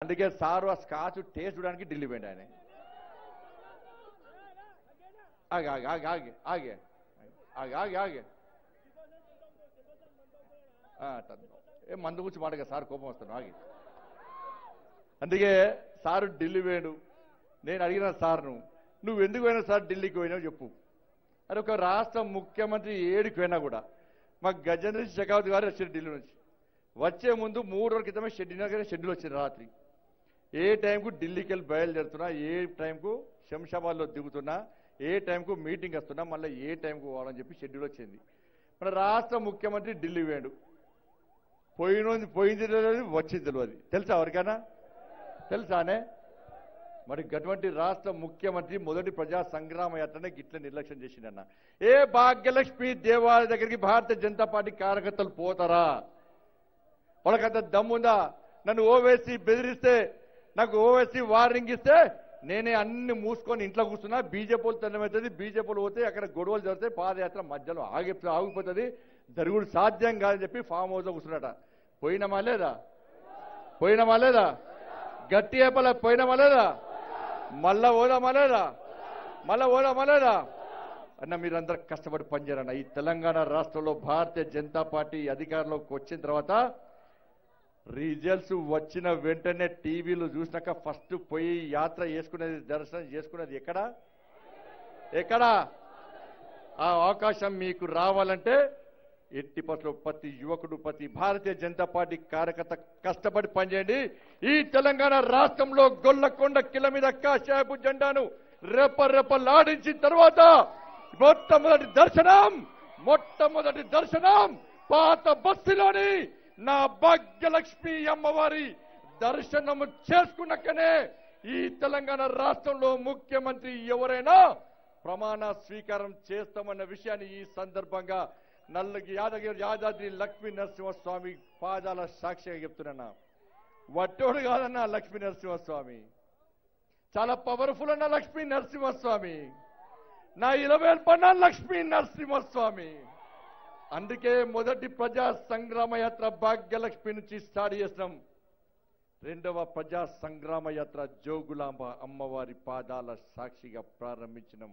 అందుకే సారు ఆ scotch taste చూడడానికి ఢిల్లీ పోయింది ఆయన ఆగే ఆగే ఆగే ఆగే ఆగే ఆగే ఆగే ఆగే ఆ, తద్దు. ఏ మందు గురించి మాటగా సార్ కోపం వస్తాను ఆగి అందుకే సారు ఢిల్లీ పోయాడు నేను అడిగిన సార్ను నువ్వు ఎందుకు పోయినా సార్ ఢిల్లీకి పోయినావు చెప్పు అది ఒక రాష్ట్ర ముఖ్యమంత్రి ఏడికి పోయినా కూడా మా గజేంద్ర సింగ్ షెకావత్ గారు వచ్చారు ఢిల్లీ నుంచి వచ్చే ముందు మూడు రోజుల క్రితమే షెడ్యూల్ షెడ్యూల్ వచ్చింది రాత్రి ఏ టైంకు ఢిల్లీకి వెళ్ళి బయలుదేరుతున్నా ఏ టైంకు శంషాబాద్లో దిగుతున్నా ఏ టైంకు మీటింగ్ వస్తున్నా మళ్ళీ ఏ టైంకు పోవాలని చెప్పి షెడ్యూల్ వచ్చింది మన రాష్ట్ర ముఖ్యమంత్రి ఢిల్లీ వేడు పోయినోంది పోయింది తెలియదు వచ్చింది తెలియదు తెలుసా ఎవరికైనా తెలుసానే మరి అటువంటి రాష్ట్ర ముఖ్యమంత్రి మొదటి ప్రజా సంగ్రామ యాత్రనే గిట్ల నిర్లక్ష్యం చేసిండన్న ఏ భాగ్యలక్ష్మి దేవాలయ దగ్గరికి భారతీయ జనతా పార్టీ కార్యకర్తలు పోతారా వాళ్ళకంత దమ్ముందా నన్ను ఓవేసి బెదిరిస్తే నాకు ఓవేసి వార్నింగ్ ఇస్తే నేనే అన్ని మూసుకొని ఇంట్లో కూర్చున్నా బీజేపీలు తెల్లమవుతుంది బీజేపీలు పోతే అక్కడ గొడవలు జరుగుతాయి పాదయాత్ర మధ్యలో ఆగి ఆగిపోతుంది జరుగుడు సాధ్యం కాదని చెప్పి ఫామ్ హౌస్లో కూర్చున్నట పోయినమా లేదా పోయినమా లేదా గట్టి ఏపల పోయినమా లేదా మళ్ళా పోదామా లేదా మళ్ళా పోదామా లేదా అన్న మీరందరూ కష్టపడి పనిచేయాలన్న ఈ తెలంగాణ రాష్ట్రంలో భారతీయ జనతా పార్టీ అధికారంలోకి వచ్చిన తర్వాత రిజల్ట్స్ వచ్చిన వెంటనే టీవీలో చూసినాక ఫస్ట్ పోయి యాత్ర చేసుకునేది దర్శనం చేసుకునేది ఎక్కడ ఎక్కడ ఆ అవకాశం మీకు రావాలంటే ఎట్టి పట్ల ప్రతి యువకుడు ప్రతి భారతీయ జనతా పార్టీ కార్యకర్త కష్టపడి పనిచేయండి ఈ తెలంగాణ రాష్ట్రంలో గొల్లకొండ కిల మీద కాశాపు జెండాను రెప్ప రెప్పలాడించిన తర్వాత మొట్టమొదటి దర్శనం మొట్టమొదటి దర్శనం పాత బస్సులోని నా భాగ్యలక్ష్మి అమ్మవారి దర్శనము చేసుకున్నాకనే ఈ తెలంగాణ రాష్ట్రంలో ముఖ్యమంత్రి ఎవరైనా ప్రమాణ స్వీకారం చేస్తామన్న విషయాన్ని ఈ సందర్భంగా నల్లగి యాదగిరి యాదాద్రి లక్ష్మీ నరసింహస్వామి పాదాల సాక్షిగా చెప్తున్నా వట్టోడు కాదన్న లక్ష్మీ నరసింహస్వామి చాలా పవర్ఫుల్ అన్న లక్ష్మీ నరసింహస్వామి నా ఇరవై పన్న లక్ష్మీ నరసింహస్వామి అందుకే మొదటి ప్రజా సంగ్రామ యాత్ర భాగ్యలక్ష్మి నుంచి స్టార్ట్ చేసినాం రెండవ ప్రజా సంగ్రామ యాత్ర జోగులాంబ అమ్మవారి పాదాల సాక్షిగా ప్రారంభించినాం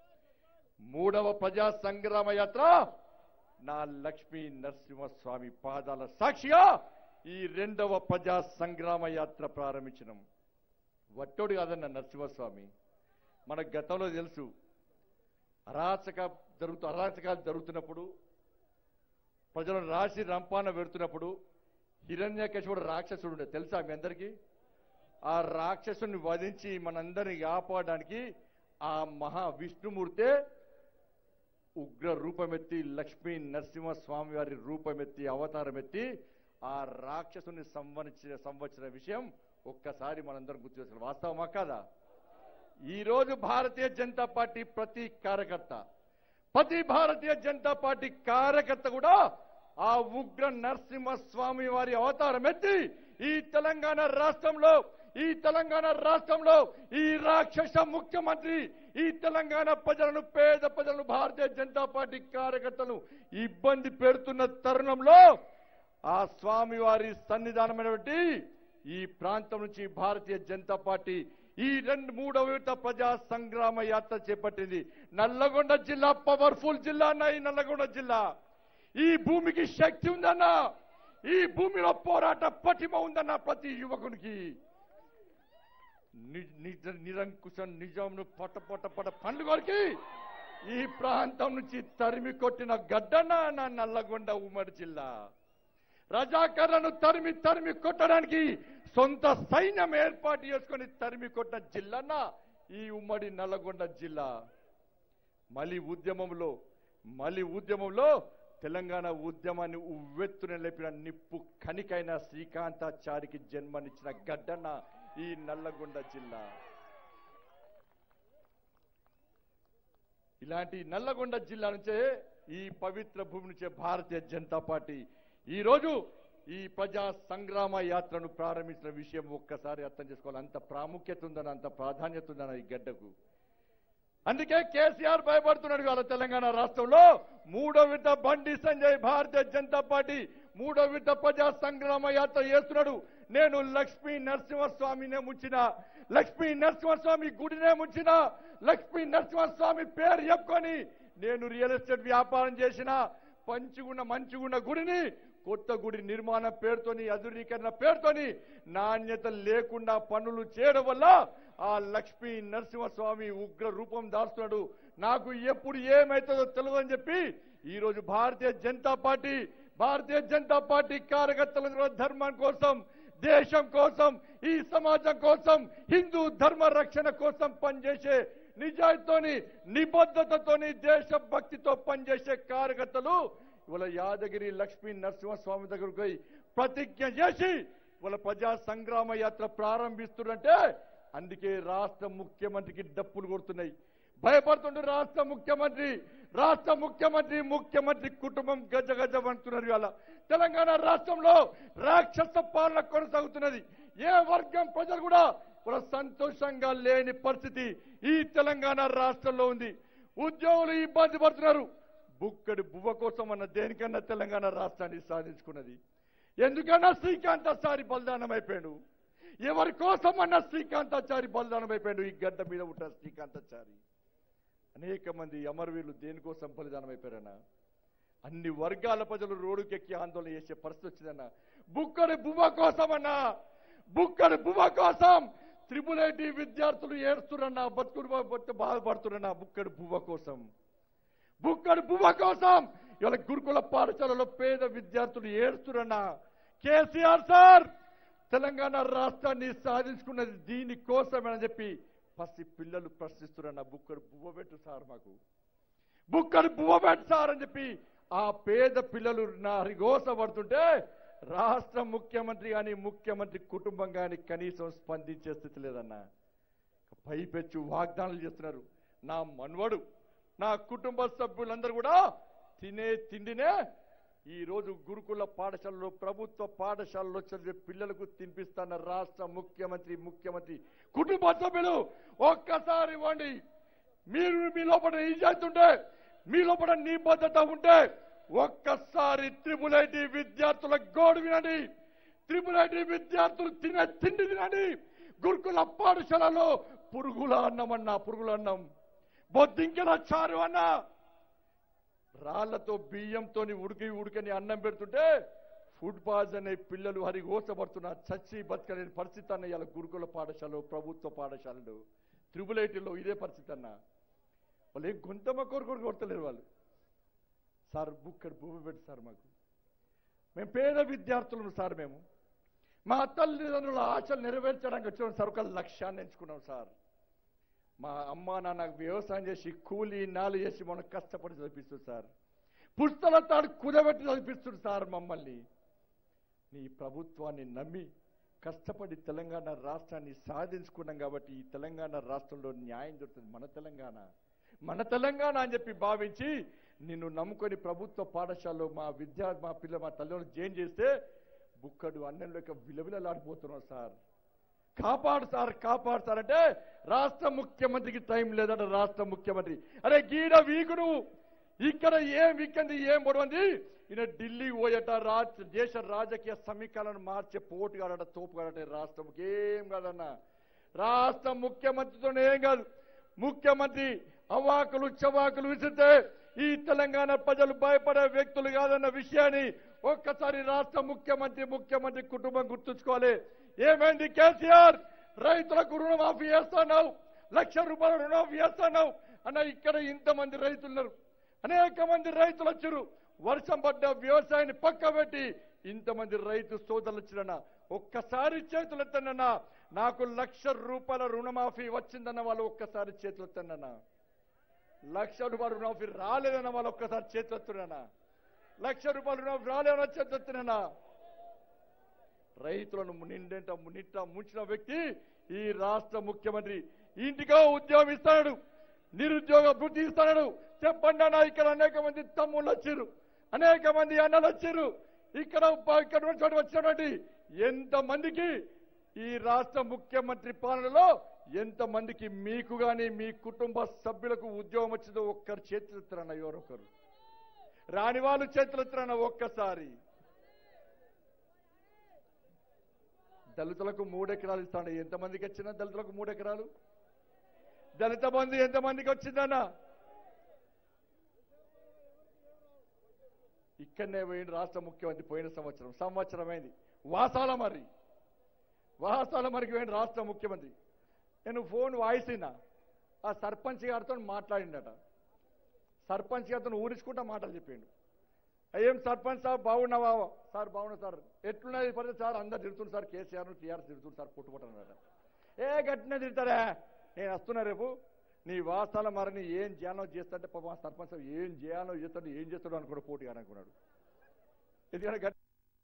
మూడవ ప్రజా సంగ్రామ యాత్ర నా లక్ష్మీ నరసింహస్వామి పాదాల సాక్షిగా ఈ రెండవ ప్రజా సంగ్రామ యాత్ర ప్రారంభించినాం వట్టోడు కాదన్న నరసింహస్వామి మన గతంలో తెలుసు అరాచక జరుగుతూ అరాచకాలు జరుగుతున్నప్పుడు ప్రజలను రాసి రంపాన పెడుతున్నప్పుడు హిరణ్యకశిపుడు రాక్షసుడు ఉండే తెలుసా మీ అందరికీ ఆ రాక్షసుని వధించి మనందరిని కాపాడడానికి ఆ మహా విష్ణుమూర్తే ఉగ్ర రూపమెత్తి లక్ష్మీ నరసింహస్వామి వారి రూపమెత్తి అవతారం ఎత్తి ఆ రాక్షసుని సంవరించిన సంవత్సర విషయం ఒక్కసారి మనందరం గుర్తు చేసుకోవాలి వాస్తవమా కాదా ఈ రోజు భారతీయ జనతా పార్టీ ప్రతి కార్యకర్త ప్రతి భారతీయ జనతా పార్టీ కార్యకర్త కూడా ఆ ఉగ్ర నరసింహస్వామి వారి అవతారం ఎత్తి ఈ తెలంగాణ రాష్ట్రంలో ఈ తెలంగాణ రాష్ట్రంలో ఈ రాక్షస ముఖ్యమంత్రి ఈ తెలంగాణ ప్రజలను పేద ప్రజలను భారతీయ జనతా పార్టీ కార్యకర్తలు ఇబ్బంది పెడుతున్న తరుణంలో ఆ స్వామి వారి సన్నిధానమైనటువంటి ఈ ప్రాంతం నుంచి భారతీయ జనతా పార్టీ ఈ రెండు మూడవ విడత ప్రజా సంగ్రామ యాత్ర చేపట్టింది నల్లగొండ జిల్లా పవర్ఫుల్ జిల్లా అన్న ఈ నల్లగొండ జిల్లా ఈ భూమికి శక్తి ఉందన్న ఈ భూమిలో పోరాట పటిమ ఉందన్న ప్రతి యువకునికి ని- నిజ- నిరంకుశ నిజంను పొట్ట పొట్ట పొట్ట పండుగలకి ఈ ప్రాంతం నుంచి తరిమి కొట్టిన గడ్డన్న నా నల్లగొండ ఉమ్మడి జిల్లా రజాకర్లను తరిమి తరిమి కొట్టడానికి సొంత సైన్యం ఏర్పాటు చేసుకొని తరిమి కొట్టిన జిల్లన్న ఈ ఉమ్మడి నల్లగొండ జిల్లా మలి ఉద్యమంలో మలి ఉద్యమంలో తెలంగాణ ఉద్యమాన్ని ఉవ్వెత్తున లేపిన నిప్పు కనికైన శ్రీకాంతాచారికి జన్మనిచ్చిన గడ్డన్న ఈ నల్లగొండ జిల్లా ఇలాంటి నల్లగొండ జిల్లా నుంచే ఈ పవిత్ర భూమి నుంచే భారతీయ జనతా పార్టీ ఈ రోజు ఈ ప్రజా సంగ్రామ యాత్రను ప్రారంభించిన విషయం ఒక్కసారి అర్థం చేసుకోవాలి అంత ప్రాముఖ్యత ఉందని అంత ప్రాధాన్యత ఉందని ఈ గడ్డకు అందుకే కేసీఆర్ భయపడుతున్నాడు వాళ్ళ తెలంగాణ రాష్ట్రంలో మూడో విడత బండి సంజయ్ భారతీయ జనతా పార్టీ మూడో విడత ప్రజా సంగ్రామ యాత్ర చేస్తున్నాడు నేను లక్ష్మీ నరసింహస్వామినే ముంచిన లక్ష్మీ నరసింహస్వామి గుడినే ముంచిన లక్ష్మీ నరసింహస్వామి పేరు చెప్పుకొని నేను రియల్ ఎస్టేట్ వ్యాపారం చేసిన పంచుగున్న మంచుగున్న గుడిని కొత్త గుడి నిర్మాణ పేరుతోని అధునీకరణ పేరుతోని నాణ్యత లేకుండా పనులు చేయడం వల్ల ఆ లక్ష్మీ నరసింహస్వామి ఉగ్ర రూపం దాస్తున్నాడు నాకు ఎప్పుడు ఏమైతుందో తెలియదని చెప్పి ఈ రోజు భారతీయ జనతా పార్టీ భారతీయ జనతా పార్టీ కార్యకర్తల ధర్మం కోసం దేశం కోసం ఈ సమాజం కోసం హిందూ ధర్మ రక్షణ కోసం పనిచేసే నిజాయితీతోని నిబద్ధతతోని దేశభక్తితో పనిచేసే కార్యకర్తలు ఇవాళ యాదగిరి లక్ష్మీ నరసింహస్వామి దగ్గరకు పోయి ప్రతిజ్ఞ చేసి ఇవాళ ప్రజా సంగ్రామ యాత్ర ప్రారంభిస్తుందంటే అందుకే రాష్ట్ర ముఖ్యమంత్రికి డప్పులు కొడుతున్నాయి భయపడుతుండే రాష్ట్ర ముఖ్యమంత్రి రాష్ట్ర ముఖ్యమంత్రి ముఖ్యమంత్రి కుటుంబం గజ గజ అంటున్నారు ఇవాళ తెలంగాణ రాష్ట్రంలో రాక్షస పాలన కొనసాగుతున్నది ఏ వర్గం ప్రజలు కూడా కూడా సంతోషంగా లేని పరిస్థితి ఈ తెలంగాణ రాష్ట్రంలో ఉంది ఉద్యోగులు ఇబ్బంది పడుతున్నారు బుక్కడి బువ్వ కోసం అన్న దేనికన్నా తెలంగాణ రాష్ట్రాన్ని సాధించుకున్నది ఎందుకన్నా శ్రీకాంతాచారి బలిదానం అయిపోయాడు ఎవరి కోసం అన్న శ్రీకాంతాచారి బలిదానం అయిపోయాడు ఈ గడ్డ మీద ఉంటారు శ్రీకాంతాచారి అనేక మంది అమరవీరులు దేనికోసం బలిదానం అయిపోయారన్నా అన్ని వర్గాల ప్రజలు రోడ్డుకెక్కి ఆందోళన చేసే పరిస్థితి వచ్చిందన్న బుక్కడి బువ్వ కోసమన్నా బుక్కడి బువ్వ కోసం త్రిపుల్ ఐటీ విద్యార్థులు ఏడుస్తురన్నా బతుకుడు బా- బాధపడుతురన్నా బుక్కడి బువ్వ కోసం బుక్కడి బువ్వ కోసం ఇవాళ గురుకుల పాఠశాలలో పేద విద్యార్థులు ఏడుస్తురన్నా కేసీఆర్ సార్ తెలంగాణ రాష్ట్రాన్ని సాధించుకున్నది దీని కోసమని చెప్పి పసి పిల్లలు ప్రశ్నిస్తురన్న బుక్కడు బువ్వ పెట్టు సార్ మాకు బుక్కడు బువ్వ పెట్టు సార్ అని చెప్పి ఆ పేద పిల్లలు నా రిగోస పడుతుంటే రాష్ట్ర ముఖ్యమంత్రి కానీ ముఖ్యమంత్రి కుటుంబం కానీ కనీసం స్పందించే స్థితి లేదన్నా పైపెచ్చు వాగ్దానాలు చేస్తున్నారు నా మన్వడు నా కుటుంబ సభ్యులందరూ కూడా తినే తిండినే ఈ రోజు గురుకుల పాఠశాలలో ప్రభుత్వ పాఠశాలలో చదివే పిల్లలకు తినిపిస్తున్న రాష్ట్ర ముఖ్యమంత్రి ముఖ్యమంత్రి కుటుంబ సభ్యులు ఒక్కసారి ఇవ్వండి మీరు మీ లోపల నిజాయితీ ఉంటే మీ లోపల నిబద్ధత ఉంటే ఒక్కసారి త్రిపుల్ ఐటీ విద్యార్థుల గోడు వినండి త్రిపుల్ ఐటీ విద్యార్థులు తినే తిండి తినండి గురుకుల పాఠశాలలో పురుగుల అన్నం అన్నా పురుగుల అన్నం బొద్దింకల చారు అన్నా రాళ్లతో బియ్యంతో ఉడికి ఉడికని అన్నం పెడుతుంటే ఫుడ్ పాజ్ అనే పిల్లలు హరి ఓసపడుతున్న చచ్చి బతకలేని పరిస్థితి అన్న ఇలా గురుకుల పాఠశాలలో ప్రభుత్వ పాఠశాలలు త్రిబుల్ ఐటీలో ఇదే పరిస్థితి అన్న వాళ్ళు ఏం గొంతమ్మ కోరుకోరు కొడతలేరు వాళ్ళు సార్ బుక్కడు భూమి పెట్టి సార్ మాకు మేము పేద విద్యార్థులం సార్ మేము మా తల్లిదండ్రుల ఆశలు నెరవేర్చడానికి వచ్చిన సార్ ఒక లక్ష్యాన్ని ఎంచుకున్నాం సార్ మా అమ్మ నాన్న వ్యవసాయం చేసి కూలీ నాలు చేసి మనం కష్టపడి చదివిస్తుంది సార్ పుస్తల తాడు కుదబెట్టి చదివిస్తుంది సార్ మమ్మల్ని నీ ప్రభుత్వాన్ని నమ్మి కష్టపడి తెలంగాణ రాష్ట్రాన్ని సాధించుకున్నాం కాబట్టి ఈ తెలంగాణ రాష్ట్రంలో న్యాయం దొరుకుతుంది మన తెలంగాణ మన తెలంగాణ అని చెప్పి భావించి నిన్ను నమ్ముకొని ప్రభుత్వ పాఠశాలలో మా విద్యా మా పిల్ల మా తల్లిదండ్రులు జైన్ చేస్తే బుక్కడు అన్నం లేక విలవిలలాడిపోతున్నాం సార్ కాపాడు సార్ కాపాడు సార్ అంటే రాష్ట్ర ముఖ్యమంత్రికి టైం లేదంటే రాష్ట్ర ముఖ్యమంత్రి అరే గీడ వీకు నువ్వు ఇక్కడ ఏం వీకంది ఏం పొడవంది ఈయన ఢిల్లీ పోయట రాజ్ దేశ రాజకీయ సమీకరణను మార్చే పోటు కాడట తోపు కాడట రాష్ట్రంకి ఏం కాదన్న రాష్ట్ర ముఖ్యమంత్రితో ఏం కాదు ముఖ్యమంత్రి అవాకులు చవాకులు విసిరితే ఈ తెలంగాణ ప్రజలు భయపడే వ్యక్తులు కాదన్న విషయాన్ని ఒక్కసారి రాష్ట్ర ముఖ్యమంత్రి ముఖ్యమంత్రి కుటుంబం గుర్తుంచుకోవాలి ఏమైంది కేసీఆర్ రైతులకు రుణమాఫీ చేస్తున్నావు లక్ష రూపాయల రుణమాఫీ చేస్తున్నావు అన్న ఇక్కడ ఇంతమంది రైతులు ఉన్నారు అనేక మంది రైతులు వచ్చారు వర్షం పడ్డ వ్యవసాయాన్ని పక్క పెట్టి ఇంతమంది రైతు సోదరులు వచ్చిరన్న ఒక్కసారి చేతులు ఎత్తనన్నా నాకు లక్ష రూపాయల రుణమాఫీ వచ్చిందన్న వాళ్ళు ఒక్కసారి చేతులు ఎత్తనన్నా లక్ష రూపాయల రుణమాఫీ రాలేదన్న వాళ్ళు ఒక్కసారి చేతులు ఎత్తున్నా లక్ష రూపాయల రుణమాఫీ రాలేదన్న చేతులు ఎత్తున్నా రైతులను నిండేట నిట్ట ముంచిన వ్యక్తి ఈ రాష్ట్ర ముఖ్యమంత్రి ఇంటికో ఉద్యోగం ఇస్తాడు నిరుద్యోగ వృత్తి ఇస్తాడు చెప్పండి అన్న ఇక్కడ అనేక మంది తమ్ముళ్ళు వచ్చారు అనేక మంది అన్నలు వచ్చారు ఇక్కడ బ- ఇక్కడ ఉన్న చోట వచ్చినటువంటి ఎంత మందికి ఈ రాష్ట్ర ముఖ్యమంత్రి పాలనలో ఎంత మందికి మీకు గాని మీ కుటుంబ సభ్యులకు ఉద్యోగం వచ్చిందో ఒక్కరు చేతులు ఎత్తారన్న ఎవరొకరు రాని వాళ్ళు చేతులు ఎత్తారన్న ఒక్కసారి దళితులకు మూడు ఎకరాలు ఇస్తాను ఎంతమందికి వచ్చినా దళితులకు మూడు ఎకరాలు దళిత బంధు ఎంతమందికి వచ్చిందన్న ఇక్కడనే పోయింది రాష్ట్ర ముఖ్యమంత్రి పోయిన సంవత్సరం సంవత్సరం అయింది వాసాల మరి వాసాల మరికి పోయింది రాష్ట్ర ముఖ్యమంత్రి నేను ఫోన్ వాయిస్ విన్నా ఆ సర్పంచ్ గారితో మాట్లాడిండట సర్పంచ్ గారితో ఊరించుకుంటా మాటలు చెప్పిండు ఏం సర్పంచ్ సార్ బాగున్నావా సార్ బాగున్నా సార్ ఎట్లున్నది పరిస్థితి సార్ అందరు తిడుతుంది సార్ కేసీఆర్ టీఆర్ఎస్ తిడుతుంది సార్ పుట్టుకుంటున్నారట ఏ గట్టిన తిడతారా నేను వస్తున్నా రేపు నీ వాసాల మరిని ఏం చేయాలో చేస్తాంటే పాపం ఆ సర్పంచ్ సార్ ఏం చేయాలో చేస్తాడు ఏం చేస్తాడు అనుకున్నాడు పోటీ అనుకున్నాడు ఎందుకంటే గట్టి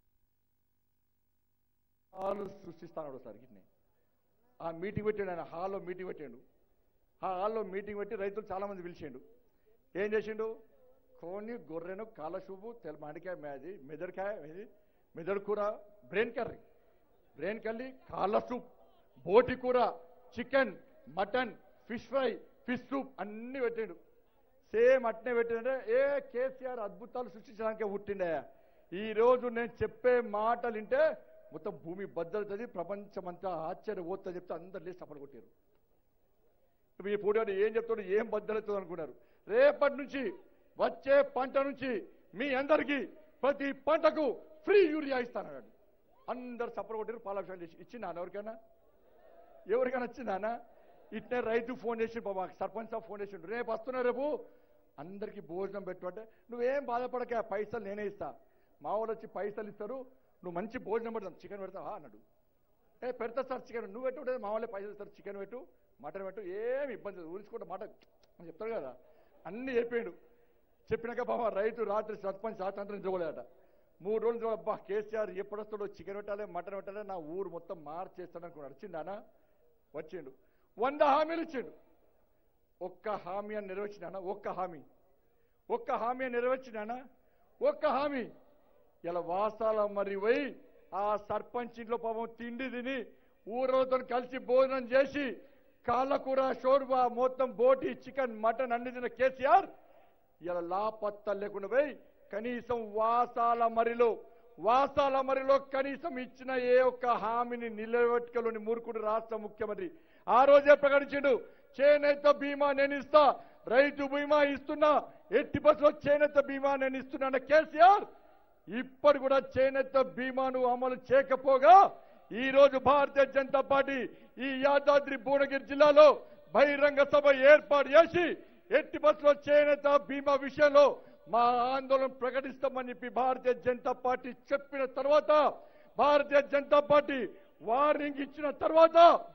హాలు సృష్టిస్తాడు సార్ గిట్నే ఆ మీటింగ్ పెట్టాడు ఆయన హాల్లో మీటింగ్ పెట్టాడు ఆ హాల్లో మీటింగ్ పెట్టి రైతులు చాలా మంది పిలిచిండు ఏం చేసిండు కోని గొర్రెను కాలశుభు తెల మామిడికాయ మేది మెదడుకాయ ఇది మెదడు కూర బ్రెయిన్ కర్రీ బ్రెయిన్ కర్రీ కాళ్ళ సూప్ బోటి కూర chicken mutton fish fry fish soup అన్ని పెట్టిండు సేమ్ అట్నే పెట్టిండే ఏ కేసీఆర్ అద్భుతాలు సృష్టించడానికే పుట్టిండే ఈ రోజు నేను చెప్పే మాటలు వింటే మొత్తం భూమి భద్రతది ప్రపంచమంతా ఆశ్చర్యపోతుందని చెప్తే అందరు లేచి సఫలు కొట్టారు మీ పూడి ఏం చెప్తాడు ఏం భద్రత అనుకున్నారు రేపటి నుంచి వచ్చే పంట నుంచి మీ అందరికీ ప్రతి పంటకు ఫ్రీ యూరియా ఇస్తానన్నాడు అందరు సఫలు కొట్టారు పాలాభిషేకం చేసి ఇచ్చిందా ఎవరికైనా ఎవరికైనా వచ్చిందానా ఇట్నే రైతు ఫోన్ చేసి బాబా సర్పంచ్ సాబ్ ఫోన్ చేసిండు రేపు వస్తున్నా రేపు అందరికి భోజనం పెట్టు అంటే నువ్వేం బాధపడక పైసలు నేనే ఇస్తా మా వాళ్ళు వచ్చి పైసలు ఇస్తారు నువ్వు మంచి భోజనం పెడతాం చికెన్ పెడతావా అన్నాడు ఏ పెడతా సార్ చికెన్ నువ్వు పెట్టు అంటే మా వాళ్ళే పైసలు ఇస్తారు చికెన్ పెట్టు మటన్ పెట్టు ఏమి ఇబ్బంది లేదు ఊరించుకుంటే మాట అని చెప్తాడు కదా అన్నీ చెప్పాడు చెప్పినాక బాబా రైతు రాత్రి సర్పంచ్ రాత్రి చూడలేట మూడు రోజులు చూడ అబ్బా కేసీఆర్ ఎప్పుడు వస్తాడో చికెన్ పెట్టాలి మటన్ పెట్టాలి నా ఊరు మొత్తం మార్చేస్తాడు అనుకున్నాడు వచ్చిందానా వచ్చిండు వంద హామీలు ఇచ్చిండు ఒక్క హామీ అని నెరవేర్చినానా ఒక్క హామీ ఒక్క హామీ అని నెరవేర్చినానా ఒక్క హామీ ఇలా వాసాల మరి పోయి ఆ సర్పంచ్ ఇంట్లో పాపం తిండి తిని ఊరతో కలిసి భోజనం చేసి కాళ్ళకూర షోర్బా మొత్తం బోటి చికెన్ మటన్ అన్ని తిన్న కేసీఆర్ ఇలా లాపత్త లేకుండా పోయి కనీసం వాసాల మరిలో వాసాల మరిలో కనీసం ఇచ్చిన ఏ ఒక్క హామీని నిలబెట్టుకోలేని మూర్ఖుడు రాష్ట్ర ముఖ్యమంత్రి ఆ రోజే ప్రకటించిండు చేనేత బీమా నేను ఇస్తా రైతు బీమా ఇస్తున్నా ఎట్టి బస్సులో చేనేత బీమా నేను ఇస్తున్నా కేసీఆర్ ఇప్పుడు కూడా చేనేత బీమాను అమలు చేయకపోగా ఈ రోజు భారతీయ జనతా పార్టీ ఈ యాదాద్రి భువనగిరి జిల్లాలో బహిరంగ సభ ఏర్పాటు చేసి ఎట్టి బస్సులో చేనేత బీమా విషయంలో మా ఆందోళన ప్రకటిస్తామని చెప్పి భారతీయ జనతా పార్టీ చెప్పిన తర్వాత భారతీయ జనతా పార్టీ వార్నింగ్ ఇచ్చిన తర్వాత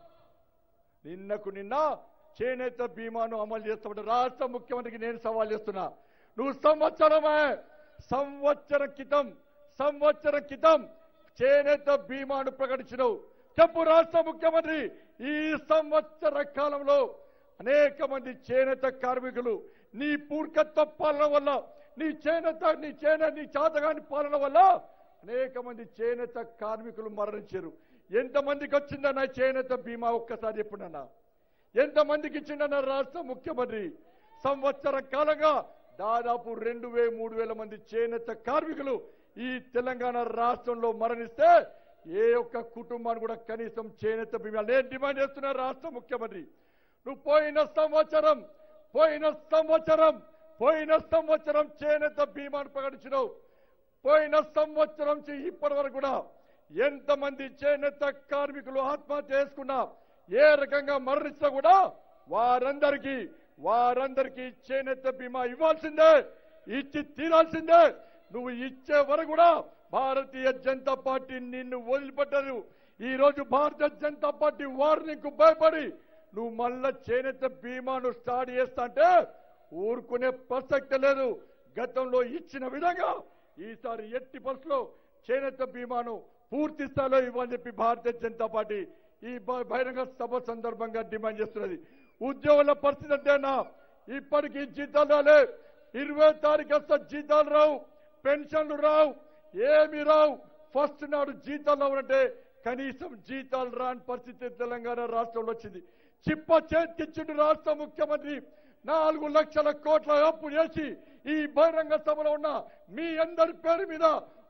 నిన్నకు నిన్న చేనేత బీమాను అమలు చేస్తామంటే రాష్ట్ర ముఖ్యమంత్రికి నేను సవాల్ చేస్తున్నా నువ్వు సంవత్సరమే సంవత్సరం క్రితం సంవత్సరం క్రితం చేనేత బీమాను ప్రకటించినవు చెప్పు రాష్ట్ర ముఖ్యమంత్రి ఈ సంవత్సర కాలంలో అనేక మంది చేనేత కార్మికులు నీ పూర్ఖత్వ పాలన వల్ల నీ చేనేత నీ చేనేత నీ చేతగాని పాలన వల్ల అనేక మంది చేనేత కార్మికులు మరణించారు ఎంతమందికి వచ్చిందన్న చేనేత బీమా ఒక్కసారి ఎప్పుడన్నా ఎంతమందికి ఇచ్చిండన్న రాష్ట్ర ముఖ్యమంత్రి సంవత్సర కాలంగా దాదాపు రెండు వే మూడు వేల మంది చేనేత కార్మికులు ఈ తెలంగాణ రాష్ట్రంలో మరణిస్తే ఏ ఒక్క కుటుంబాన్ని కూడా కనీసం చేనేత బీమా నేను డిమాండ్ చేస్తున్నా రాష్ట్ర ముఖ్యమంత్రి నువ్వు పోయిన సంవత్సరం పోయిన సంవత్సరం పోయిన సంవత్సరం చేనేత బీమాను ప్రకటించినావు పోయిన సంవత్సరం నుంచి ఇప్పటి వరకు కూడా ఎంతమంది చేనేత కార్మికులు ఆత్మహత్య చేసుకున్నా ఏ రకంగా మరణిస్తా కూడా వారందరికీ వారందరికీ చేనేత బీమా ఇవ్వాల్సిందే ఇచ్చి తీరాల్సిందే నువ్వు ఇచ్చే వరకు కూడా భారతీయ జనతా పార్టీ నిన్ను వదిలిపెట్టదు ఈ రోజు భారతీయ జనతా పార్టీ వార్నింగ్ భయపడి నువ్వు మళ్ళా చేనేత బీమాను స్టార్ట్ చేస్తా అంటే ఊరుకునే ప్రసక్తి లేదు గతంలో ఇచ్చిన విధంగా ఈసారి ఎట్టి బస్సులో చేనేత బీమాను పూర్తి స్థాయిలో ఇవ్వాలని చెప్పి భారతీయ జనతా పార్టీ ఈ బ- బహిరంగ సభ సందర్భంగా డిమాండ్ చేస్తున్నది ఉద్యోగుల పరిస్థితి అంటేనా ఇప్పటికీ జీతాలు రాలే ఇరవై తారీఖు వస్తే జీతాలు రావు పెన్షన్లు రావు ఏమి రావు ఫస్ట్ నాడు జీతాలు రావాలంటే కనీసం జీతాలు రాని పరిస్థితి తెలంగాణ రాష్ట్రంలో వచ్చింది చిప్ప చేతికిచ్చిండు రాష్ట్ర ముఖ్యమంత్రి నాలుగు లక్షల కోట్ల అప్పు చేసి ఈ బహిరంగ సభలో ఉన్న మీ అందరి పేరు మీద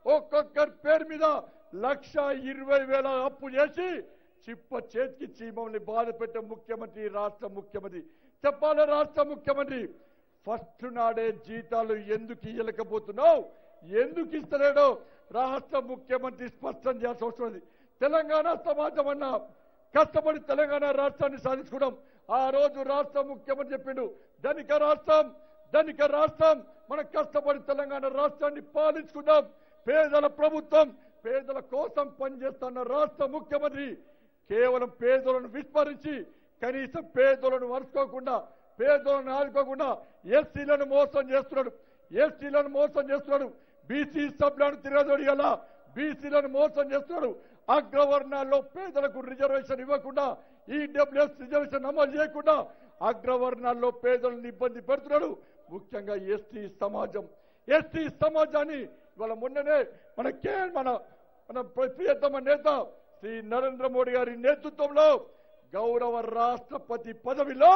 ఒక్కొక్కరి పేరు మీద లక్ష ఇరవై వేల అప్పు చేసి చిప్ప చేతికి చీమల్ని బాధ పెట్టే ముఖ్యమంత్రి రాష్ట్ర ముఖ్యమంత్రి చెప్పాలి రాష్ట్ర ముఖ్యమంత్రి ఫస్ట్ నాడే జీతాలు ఎందుకు ఇయ్యలేకపోతున్నావు ఎందుకు ఇస్తలేడో రాష్ట్ర ముఖ్యమంత్రి స్పష్టం చేయాల్సిన అవసరం ఉంది తెలంగాణ సమాజం అన్న కష్టపడి తెలంగాణ రాష్ట్రాన్ని సాధించుకున్నాం ఆ రోజు రాష్ట్ర ముఖ్యమంత్రి చెప్పిండు ధనిక రాష్ట్రం ధనిక రాష్ట్రం మనం కష్టపడి తెలంగాణ రాష్ట్రాన్ని పాలించుకుందాం పేదల ప్రభుత్వం పేదల కోసం పనిచేస్తున్న రాష్ట్ర ముఖ్యమంత్రి కేవలం పేదలను విస్మరించి కనీసం పేదలను వరుసుకోకుండా పేదలను ఆదుకోకుండా ఎస్సీలను మోసం చేస్తున్నాడు ఎస్టీలను మోసం చేస్తున్నాడు బీసీ సభ్యులను తిరగదొడిగల బీసీలను మోసం చేస్తున్నాడు అగ్రవర్ణాల్లో పేదలకు రిజర్వేషన్ ఇవ్వకుండా ఈడబ్ల్యూఎస్ రిజర్వేషన్ అమలు చేయకుండా అగ్రవర్ణాల్లో పేదలను ఇబ్బంది పెడుతున్నాడు ముఖ్యంగా ఎస్టీ సమాజం ఎస్టీ సమాజాన్ని ఇవాళ మొన్ననే మన కే మన మన ప్రియతమ నేత శ్రీ నరేంద్ర మోడీ గారి నేతృత్వంలో గౌరవ రాష్ట్రపతి పదవిలో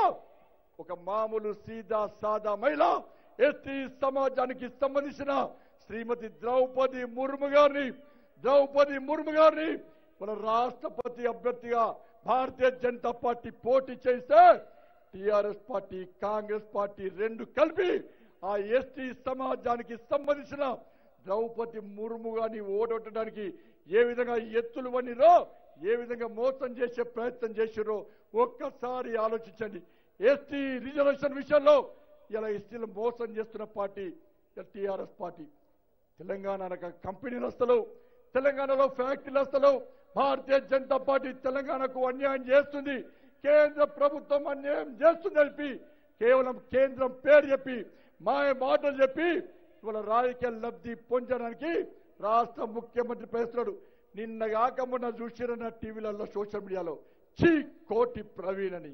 ఒక మామూలు సీదా సాదా మహిళ ఎస్టీ సమాజానికి సంబంధించిన శ్రీమతి ద్రౌపది ముర్ము గారిని ద్రౌపది ముర్ము గారిని మన రాష్ట్రపతి అభ్యర్థిగా భారతీయ జనతా పార్టీ పోటీ చేస్తే టిఆర్ఎస్ పార్టీ కాంగ్రెస్ పార్టీ రెండు కలిపి ఆ ఎస్టీ సమాజానికి సంబంధించిన ద్రౌపది ముర్ము గారిని ఓడగొట్టడానికి ఏ విధంగా ఎత్తులు వనిరో ఏ విధంగా మోసం చేసే ప్రయత్నం చేసిరో ఒక్కసారి ఆలోచించండి ఎస్టీ రిజర్వేషన్ విషయంలో ఇలా ఎస్టీలు మోసం చేస్తున్న పార్టీ టిఆర్ఎస్ పార్టీ తెలంగాణ కంపెనీలు వస్తలేవు తెలంగాణలో ఫ్యాక్టరీలు వస్తలేవు భారతీయ జనతా పార్టీ తెలంగాణకు అన్యాయం చేస్తుంది కేంద్ర ప్రభుత్వం అన్యాయం చేస్తుంది చెప్పి కేవలం కేంద్రం పేరు చెప్పి మాయ మాటలు చెప్పి ఇవాళ రాజకీయ లబ్ధి పొందడానికి రాష్ట్ర ముఖ్యమంత్రి పేస్తున్నాడు నిన్న కాక మొన్న చూసిరన్న టీవీలలో సోషల్ మీడియాలో చీ కోటి ప్రవీణ్ అని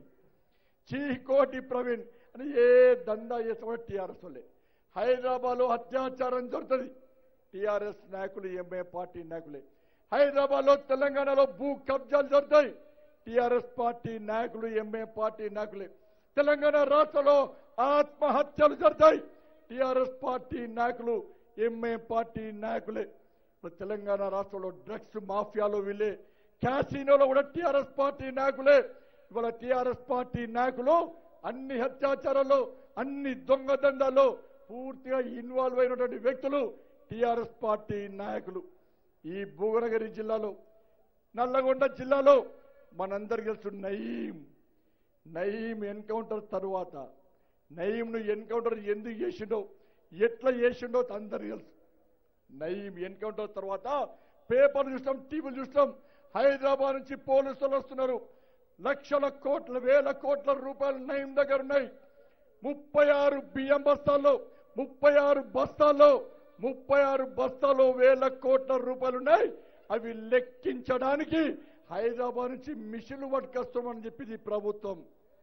చీ కోటి ప్రవీణ్ అని ఏ దందా చేసిన టీఆర్ఎస్ వాళ్ళే హైదరాబాద్ లో అత్యాచారం జరుగుతుంది టీఆర్ఎస్ నాయకులు ఎంఏ పార్టీ నాయకులే హైదరాబాద్ లో తెలంగాణలో భూ కబ్జాలు జరుగుతాయి టీఆర్ఎస్ పార్టీ నాయకులు ఎంఏ పార్టీ నాయకులే తెలంగాణ రాష్ట్రంలో ఆత్మహత్యలు జరుగుతాయి టీఆర్ఎస్ పార్టీ నాయకులు ఎంఏ పార్టీ నాయకులే ఇప్పుడు తెలంగాణ రాష్ట్రంలో డ్రగ్స్ మాఫియాలో వీళ్ళే క్యాసినోలో కూడా టీఆర్ఎస్ పార్టీ నాయకులే ఇవాళ టీఆర్ఎస్ పార్టీ నాయకులు అన్ని అత్యాచారాల్లో అన్ని దొంగదండాల్లో పూర్తిగా ఇన్వాల్వ్ అయినటువంటి వ్యక్తులు టీఆర్ఎస్ పార్టీ నాయకులు ఈ భువనగిరి జిల్లాలో నల్లగొండ జిల్లాలో మనందరికి తెలుసు నయీం నయీం ఎన్కౌంటర్ తరువాత నయీంను ఎన్కౌంటర్ ఎందుకు చేసిండో ఎట్లా చేసిండో అందరికి తెలుసు నయీం ఎన్కౌంటర్ తర్వాత పేపర్ చూస్తాం టీవీలు చూస్తాం హైదరాబాద్ నుంచి పోలీసులు వస్తున్నారు లక్షల కోట్ల వేల కోట్ల రూపాయలు నయం దగ్గర ఉన్నాయి ముప్పై ఆరు బియ్యం బస్తాల్లో ముప్పై ఆరు బస్తాల్లో ముప్పై ఆరు బస్తాల్లో వేల కోట్ల రూపాయలు ఉన్నాయి అవి లెక్కించడానికి హైదరాబాద్ నుంచి మిషన్లు పట్టుకొస్తామని చెప్పింది ఈ ప్రభుత్వం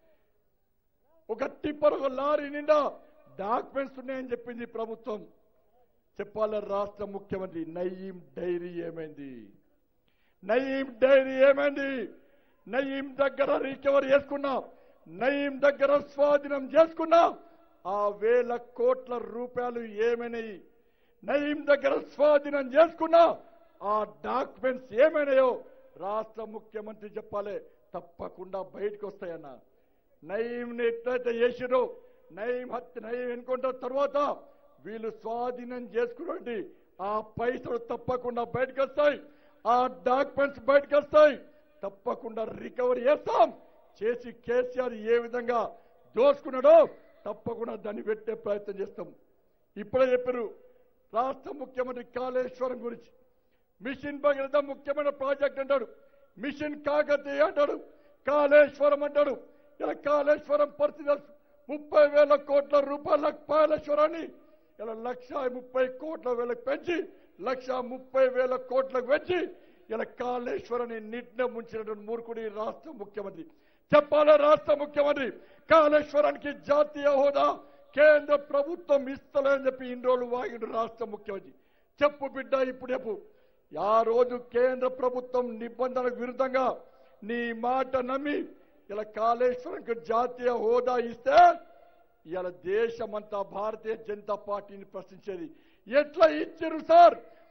ఒక టిప్పర్ ఒక లారీ నిండా డాక్యుమెంట్స్ ఉన్నాయని చెప్పింది ఈ ప్రభుత్వం చెప్పాల రాష్ట్ర ముఖ్యమంత్రి నయీం డైరీ ఏమైంది నయీం డైరీ ఏమైంది నయీం దగ్గర రికవర్ చేసుకున్నా నయీం దగ్గర స్వాధీనం చేసుకున్నా ఆ వేల కోట్ల రూపాయలు ఏమైనాయి నయీం దగ్గర స్వాధీనం చేసుకున్నా ఆ డాక్యుమెంట్స్ ఏమైనాయో రాష్ట్ర ముఖ్యమంత్రి చెప్పాలి తప్పకుండా బయటకు వస్తాయన్న నయీంని ఎట్లయితే చేసిరో నయీం హత్య నయీం ఎన్కౌంటర్ తర్వాత వీళ్ళు స్వాధీనం చేసుకున్నటువంటి ఆ పైసలు తప్పకుండా బయటకు వస్తాయి ఆ డాక్యుమెంట్స్ బయటకు వస్తాయి తప్పకుండా రికవరీ చేస్తాం చేసి కేసీఆర్ ఏ విధంగా దోసుకున్నాడో తప్పకుండా దాన్ని పెట్టే ప్రయత్నం చేస్తాం ఇప్పుడే చెప్పారు రాష్ట్ర ముఖ్యమంత్రి కాళేశ్వరం గురించి మిషన్ భగీరథ ముఖ్యమైన ప్రాజెక్ట్ అంటాడు మిషన్ కాకతీయ అంటాడు కాళేశ్వరం అంటాడు ఇలా కాళేశ్వరం పరిస్థితి తెలుసు. ముప్పై వేల కోట్ల రూపాయల కాళేశ్వరాన్ని ఇలా లక్ష ముప్పై కోట్ల వేలకు పెంచి లక్ష ముప్పై వేల కోట్లకు పెంచి ఇలా కాళేశ్వరాన్ని నిట్న ముంచినటువంటి మూర్ఖుడి రాష్ట్ర ముఖ్యమంత్రి చెప్పాలా రాష్ట్ర ముఖ్యమంత్రి కాళేశ్వరానికి జాతీయ హోదా కేంద్ర ప్రభుత్వం ఇస్తలేని చెప్పి ఇన్ని రోజులు వాగిండు రాష్ట్ర ముఖ్యమంత్రి చెప్పు బిడ్డ ఇప్పుడు చెప్పు ఆ రోజు కేంద్ర ప్రభుత్వం నిబంధనలకు విరుద్ధంగా నీ మాట నమ్మి ఇలా కాళేశ్వరంకి జాతీయ హోదా ఇస్తే ఇవాళ దేశమంతా భారతీయ జనతా పార్టీని ప్రశ్నించేది ఎట్లా ఇచ్చారు సార్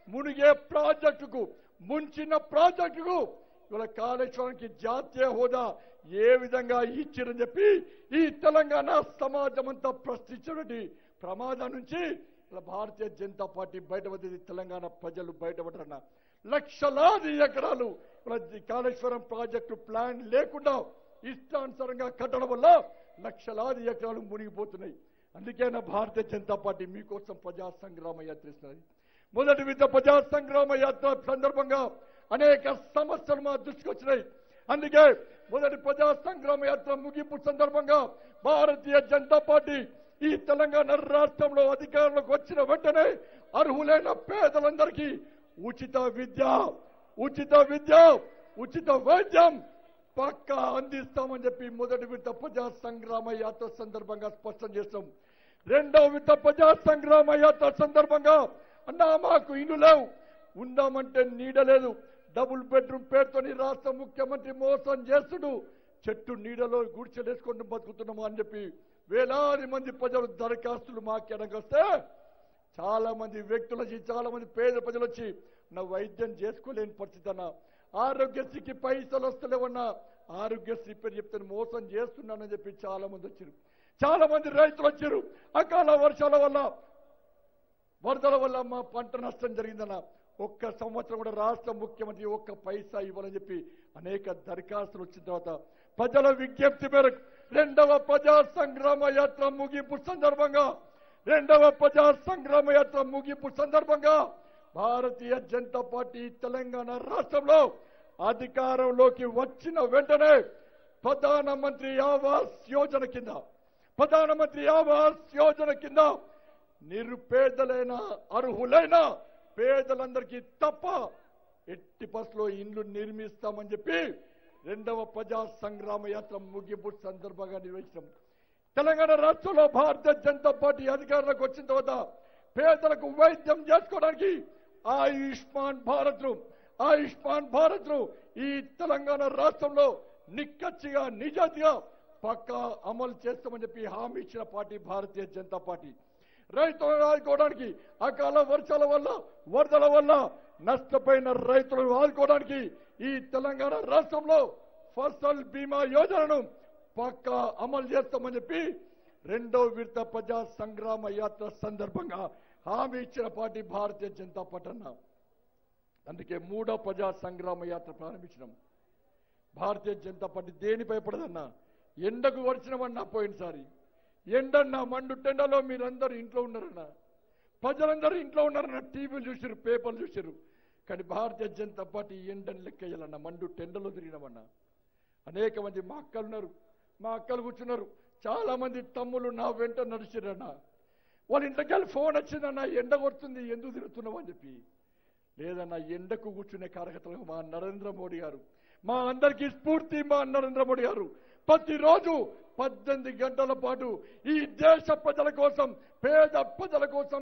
మునిగే ప్రాజెక్టుకు ముంచిన ప్రాజెక్టుకు ఇవాళ కాళేశ్వరానికి జాతీయ హోదా ఏ విధంగా ఇచ్చిరని చెప్పి ఈ తెలంగాణ సమాజం అంతా ప్రశ్నించినటువంటి ప్రమాదం నుంచి ఇలా భారతీయ జనతా పార్టీ బయటపడింది తెలంగాణ ప్రజలు బయటపడరన్న లక్షలాది ఎకరాలు ఇలా ఈ కాళేశ్వరం ప్రాజెక్టు ప్లాన్ లేకుండా ఇష్టానుసారంగా కట్టడం వల్ల లక్షలాది ఎకరాలు మునిగిపోతున్నాయి అందుకే నా భారతీయ జనతా పార్టీ మీకోసం ప్రజా సంగ్రామ యాత్ర ఇస్తున్నది మొదటి విధ ప్రజా సంగ్రామ యాత్ర సందర్భంగా అనేక సమస్యలు మా దృష్టికి వచ్చినాయి అందుకే మొదటి ప్రజా సంగ్రామ యాత్ర ముగింపు సందర్భంగా భారతీయ జనతా పార్టీ ఈ తెలంగాణ రాష్ట్రంలో అధికారంలోకి వచ్చిన వెంటనే అర్హులైన పేదలందరికీ ఉచిత విద్య ఉచిత విద్య ఉచిత వైద్యం పక్కా అందిస్తామని చెప్పి మొదటి విడత ప్రజా సంగ్రామ యాత్ర సందర్భంగా స్పష్టం చేస్తాం రెండవ విడత ప్రజా సంగ్రామ యాత్ర సందర్భంగా అన్నా మాకు ఇల్లు లేవు ఉందామంటే నీడ లేదు డబుల్ బెడ్రూమ్ పేరుతోని రాష్ట్ర ముఖ్యమంత్రి మోసం చేస్తుడు చెట్టు నీడలో గుడిచెలేసుకుంటూ బతుకుతున్నాము అని చెప్పి వేలాది మంది ప్రజలు దరఖాస్తులు మాకెడగొస్తే చాలా మంది వ్యక్తులు వచ్చి చాలా మంది పేద ప్రజలు వచ్చి నా వైద్యం చేసుకోలేని పరిస్థితి అన్న ఆరోగ్యశ్రీకి పైసలు వస్తలేవన్నా ఆరోగ్యశ్రీ పేరు చెప్తే మోసం చేస్తున్నానని చెప్పి చాలా మంది వచ్చారు చాలా మంది రైతులు వచ్చారు అకాల వర్షాల వల్ల వరదల వల్ల మా పంట నష్టం జరిగిందన్న ఒక్క సంవత్సరం కూడా రాష్ట్ర ముఖ్యమంత్రి ఒక్క పైసా ఇవ్వాలని చెప్పి అనేక దరఖాస్తులు వచ్చిన తర్వాత ప్రజల విజ్ఞప్తి మేరకు రెండవ ప్రజా సంగ్రామ యాత్ర ముగింపు సందర్భంగా రెండవ ప్రజా సంగ్రామ యాత్ర ముగింపు సందర్భంగా భారతీయ జనతా పార్టీ తెలంగాణ రాష్ట్రంలో అధికారంలోకి వచ్చిన వెంటనే ప్రధానమంత్రి ఆవాస్ యోజన కింద ప్రధానమంత్రి ఆవాస్ యోజన కింద నిరుపేదలైన అర్హులైన పేదలందరికీ తప్ప ఎట్టి బస్సులో ఇండ్లు నిర్మిస్తామని చెప్పి రెండవ ప్రజా సంగ్రామ యాత్ర ముగింపు సందర్భంగా నిర్వహించాం తెలంగాణ రాష్ట్రంలో భారతీయ జనతా పార్టీ అధికారంలోకి వచ్చిన తర్వాత పేదలకు వైద్యం చేసుకోవడానికి ఆయుష్మాన్ భారత్ ఆయుష్మాన్ భారత్ ఈ తెలంగాణ రాష్ట్రంలో నిక్కచ్చిగా నిజాతిగా పక్కా అమలు చేస్తామని చెప్పి హామీ ఇచ్చిన పార్టీ భారతీయ జనతా పార్టీ రైతులను ఆదుకోవడానికి అకాల వర్షాల వల్ల వరదల వల్ల నష్టపోయిన రైతులను ఆదుకోవడానికి ఈ తెలంగాణ రాష్ట్రంలో ఫసల్ బీమా యోజనను పక్కా అమలు చేస్తామని చెప్పి రెండో విడత ప్రజా సంగ్రామ యాత్ర సందర్భంగా హామీ ఇచ్చిన పార్టీ భారతీయ జనతా పార్టీ అన్న అందుకే మూడో ప్రజా సంగ్రామ యాత్ర ప్రారంభించినాం భారతీయ జనతా పార్టీ దేని భయపడదన్నా ఎండకు వచ్చినమన్నా పోయినసారి ఎండన్నా మండు టెండలో మీరందరూ ఇంట్లో ఉన్నారన్నా ప్రజలందరూ ఇంట్లో ఉన్నారన్న టీవీలు చూసారు పేపర్లు చూసారు కానీ భారతీయ జనతా పార్టీ ఎండని లెక్కేయాలన్న మండు టెండలో తిరిగినామన్నా అనేక మంది మా అక్కలు ఉన్నారు మా అక్కలు కూర్చున్నారు చాలా మంది తమ్ముళ్ళు నా వెంట నడిచిరన్న వాళ్ళ ఇంట్లోకి వెళ్ళి ఫోన్ వచ్చిందన్న ఎండ కొడుతుంది ఎందుకు తిరుగుతున్నావు అని చెప్పి లేదన్న ఎండకు కూర్చునే కార్యకర్తలు మా నరేంద్ర మోడీ గారు మా అందరికీ స్ఫూర్తి మా నరేంద్ర మోడీ గారు ప్రతిరోజు పద్దెనిమిది గంటల పాటు ఈ దేశ ప్రజల కోసం పేద ప్రజల కోసం